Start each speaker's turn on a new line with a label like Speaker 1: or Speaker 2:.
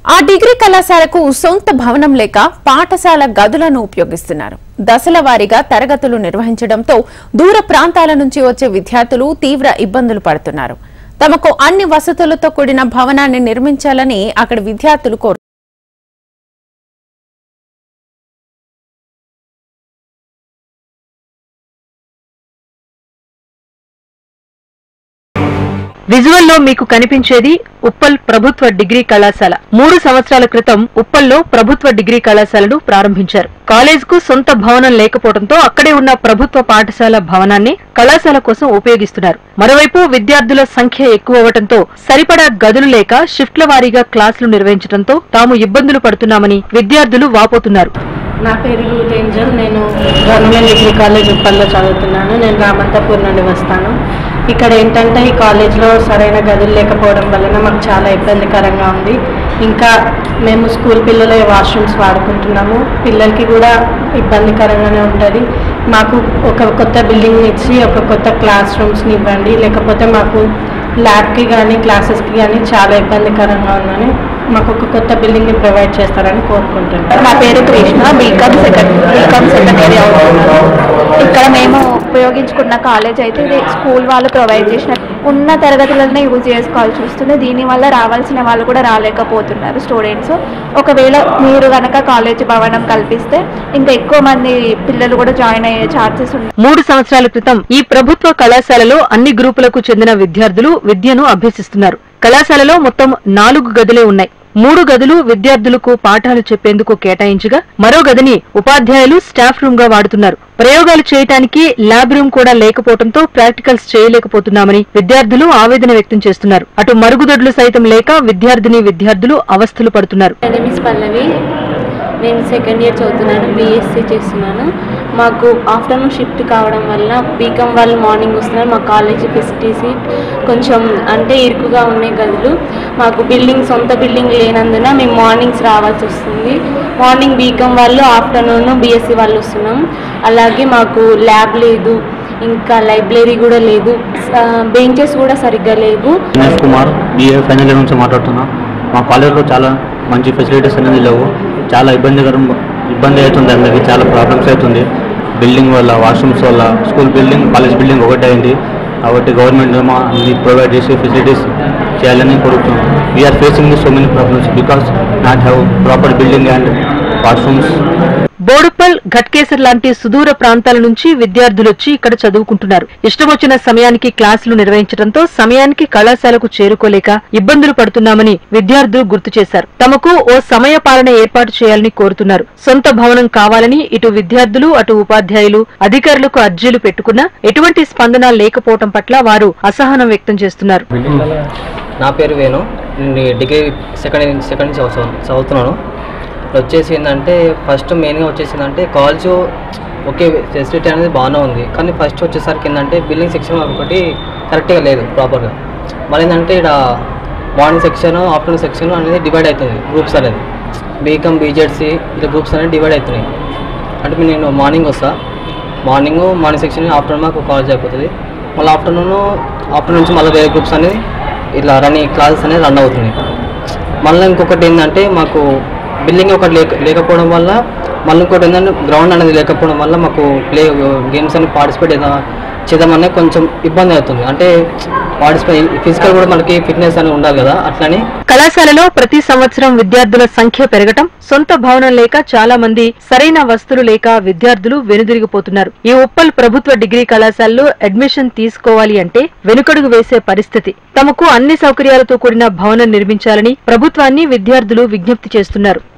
Speaker 1: ఆ డిగ్రీ కళాశాలకు సొంత భవనం లేక పాఠశాల గదులను ఉపయోగిస్తున్నారు దశల వారీగా తరగతులు నిర్వహించడంతో దూర ప్రాంతాల నుంచి వచ్చే విద్యార్థులు తీవ్ర ఇబ్బందులు పడుతున్నారు తమకు అన్ని వసతులతో కూడిన భవనాన్ని నిర్మించాలని అక్కడి విద్యార్థులు కోరు
Speaker 2: విజువల్ లో మీకు కనిపించేది ఉప్పల్ ప్రభుత్వ డిగ్రీ కళాశాల మూడు సంవత్సరాల క్రితం ఉప్పల్లో ప్రభుత్వ డిగ్రీ కళాశాలను ప్రారంభించారు కాలేజ్ కు సొంత భవనం లేకపోవడంతో అక్కడే ఉన్న ప్రభుత్వ పాఠశాల భవనాన్ని కళాశాల కోసం ఉపయోగిస్తున్నారు మరోవైపు విద్యార్థుల సంఖ్య ఎక్కువ అవడంతో సరిపడా గదులు లేక షిఫ్ట్ల వారీగా క్లాసులు నిర్వహించడంతో తాము ఇబ్బందులు పడుతున్నామని విద్యార్థులు వాపోతున్నారు
Speaker 3: నా పేరు రూత్ ఏంజల్ నేను గవర్నమెంట్ డిగ్రీ కాలేజ్ ఉప్పల్లో చదువుతున్నాను నేను రామంతపూర్ నుండి వస్తాను ఇక్కడ ఏంటంటే ఈ కాలేజ్లో సరైన గదులు లేకపోవడం వలన మాకు చాలా ఇబ్బందికరంగా ఉంది ఇంకా మేము స్కూల్ పిల్లలే వాష్రూమ్స్ వాడుకుంటున్నాము పిల్లలకి కూడా ఇబ్బందికరంగానే ఉంటుంది మాకు ఒక కొత్త బిల్డింగ్ ఇచ్చి ఒక కొత్త క్లాస్ రూమ్స్ని ఇవ్వండి లేకపోతే మాకు ల్యాబ్కి కానీ క్లాసెస్కి కానీ చాలా ఇబ్బందికరంగా ఉందని మాకు ఒక కొత్త బిల్డింగ్ని ప్రొవైడ్ చేస్తారని కోరుకుంటున్నాను
Speaker 4: నా పేరు Krishna BCom second BCom second year అవుతున్నాను ఇక్కడ మేము ఉపయోగించుకున్న కాలేజ్ అయితే ఇది స్కూల్ వాళ్ళు ప్రొవైడ్ చేసిన ఉన్న తరగతులనే యూజ్ చేసుకోవాల్సి వస్తుంది దీనివల్ల రావాల్సిన వాళ్ళు కూడా రాలేకపోతున్నారు స్టూడెంట్స్ ఒకవేళ మీరు కనుక కాలేజ్ భవనం కల్పిస్తే ఇంకా ఎక్కువ మంది పిల్లలు కూడా జాయిన్ అయ్యే ఛాన్సెస్ ఉన్నాయి
Speaker 2: మూడు సంవత్సరాల క్రితం ఈ ప్రభుత్వ కళాశాలలో అన్ని గ్రూపులకు చెందిన విద్యార్థులు విద్యను అభ్యసిస్తున్నారు కళాశాలలో మొత్తం నాలుగు గదులే ఉన్నాయి మూడు గదులు విద్యార్థులకు పాఠాలు చెప్పేందుకు కేటాయించగా మరో గదిని ఉపాధ్యాయులు స్టాఫ్ రూమ్ గా వాడుతున్నారు ప్రయోగాలు చేయటానికి ల్యాబ్ రూమ్ కూడా లేకపోవడంతో ప్రాక్టికల్స్ చేయలేకపోతున్నామని విద్యార్థులు ఆవేదన వ్యక్తం చేస్తున్నారు అటు మరుగుదొడ్లు సైతం లేక విద్యార్థిని విద్యార్థులు అవస్థలు పడుతున్నారు
Speaker 5: మై నేమ్ ఇస్ పల్లవి నేను సెకండ్ ఇయర్ చదువుతున్నాను బీఎస్సీ చేస్తున్నాను మాకు ఆఫ్టర్నూన్ షిఫ్ట్ కావడం వల్ల బీకామ్ వాళ్ళు మార్నింగ్ వస్తున్నారు మా కాలేజీ ఫెసిలిటీస్ కొంచెం అంటే ఇరుకుగా ఉన్నాయి గదులు మాకు బిల్డింగ్ సొంత బిల్డింగ్ లేనందున మేము మార్నింగ్స్ రావాల్సి వస్తుంది మార్నింగ్ బీకామ్ వాళ్ళు ఆఫ్టర్నూన్ బీఎస్సీ వాళ్ళు వస్తున్నాం అలాగే మాకు ల్యాబ్ లేదు ఇంకా లైబ్రరీ కూడా లేదు బెంచెస్ కూడా సరిగ్గా లేవు
Speaker 6: Dinesh Kumar BA final year నుంచి మాట్లాడుతున్నా మా కాలేజ్లో చాలా మంచి ఫెసిలిటీస్ అనేది లేవు చాలా ఇబ్బందికరం ఇబ్బంది అవుతుంది అందరికి చాలా ప్రాబ్లమ్స్ అవుతుంది బిల్డింగ్ వల్ల వాష్రూమ్స్ వల్ల స్కూల్ బిల్డింగ్ కాలేజ్ బిల్డింగ్ ఒకటే అయింది కాబట్టి గవర్నమెంట్ ఏమో అన్ని ప్రొవైడ్ చేసి ఫెసిలిటీస్ చేయాలని కోరుతున్నాం we're facing so many problems because not have proper building and washrooms
Speaker 2: Boduppal Ghatkesar లాంటి సుదూర ప్రాంతాల నుంచి విద్యార్థులు వచ్చి ఇక్కడ చదువుకుంటున్నారు ఇష్టమొచ్చిన సమయానికి క్లాసులు నిర్వహించడంతో సమయానికి కళాశాలకు చేరుకోలేక ఇబ్బందులు పడుతున్నామని విద్యార్థులు గుర్తు చేశారు తమకు ఓ సమయ పాలన ఏర్పాటు చేయాలని కోరుతున్నారు సొంత భవనం కావాలని ఇటు విద్యార్థులు అటు ఉపాధ్యాయులు అధికారులకు అర్జీలు పెట్టుకున్నా ఎటువంటి స్పందన లేకపోవడం పట్ల వారు అసహనం వ్యక్తం చేస్తున్నారు
Speaker 7: నా పేరు వేణు నేను డిగ్రీ సెకండ్ సెకండ్ నుంచి చదువు- చదువుతున్నాను వచ్చేసి ఏంటంటే ఫస్ట్ మెయిన్గా వచ్చేసి ఏంటంటే కాలేజ్ ఓకే ఫెసిలిటీ అనేది బాగానే ఉంది కానీ ఫస్ట్ వచ్చేసరికి ఏంటంటే బిల్డింగ్ సెక్షన్ ఒకటి కరెక్ట్గా లేదు ప్రాపర్గా మళ్ళీ ఏంటంటే ఇక్కడ మార్నింగ్ సెక్షన్ ఆఫ్టర్నూన్ సెక్షన్ అనేది డివైడ్ అవుతుంది గ్రూప్స్ అనేది బీకామ్ బీజెడ్సీ ఇలా గ్రూప్స్ అనేది డివైడ్ అవుతున్నాయి అంటే మీ నేను మార్నింగ్ వస్తా మార్నింగ్ మార్నింగ్ సెక్షన్ ఆఫ్టర్నూన్ మాకు కాలేజ్ అయిపోతుంది మళ్ళీ ఆఫ్టర్నూన్ ఆఫ్టర్నూన్ నుంచి మళ్ళీ వేరే గ్రూప్స్ అనేది ఇట్లా రన్నింగ్ క్లాసెస్ అనేది రన్ అవుతున్నాయి మళ్ళీ ఇంకొకటి ఏంటంటే మాకు బిల్డింగ్ ఒకటి లేక లేకపోవడం వల్ల మళ్ళీ ఇంకోటి ఏంటంటే గ్రౌండ్ అనేది లేకపోవడం వల్ల మాకు ప్లే గేమ్స్ అని పార్టిసిపేట్ చేద్దామనే కొంచెం ఇబ్బంది అవుతుంది అంటే పార్టిసిపేట్ ఫిజికల్ కూడా మనకి ఫిట్నెస్ అని ఉండాలి కదా అట్లని
Speaker 2: కళాశాలలో ప్రతి సంవత్సరం విద్యార్థుల సంఖ్య పెరగటం సొంత భవనం లేక చాలా మంది సరైన వస్తువులు లేక విద్యార్థులు వెనుదిరిగిపోతున్నారు ఈ ఉప్పల్ ప్రభుత్వ డిగ్రీ కళాశాలలో అడ్మిషన్ తీసుకోవాలి అంటే వెనుకడుగు వేసే పరిస్థితి తమకు అన్ని సౌకర్యాలతో కూడిన భవనం నిర్మించాలని ప్రభుత్వాన్ని విద్యార్థులు విజ్ఞప్తి చేస్తున్నారు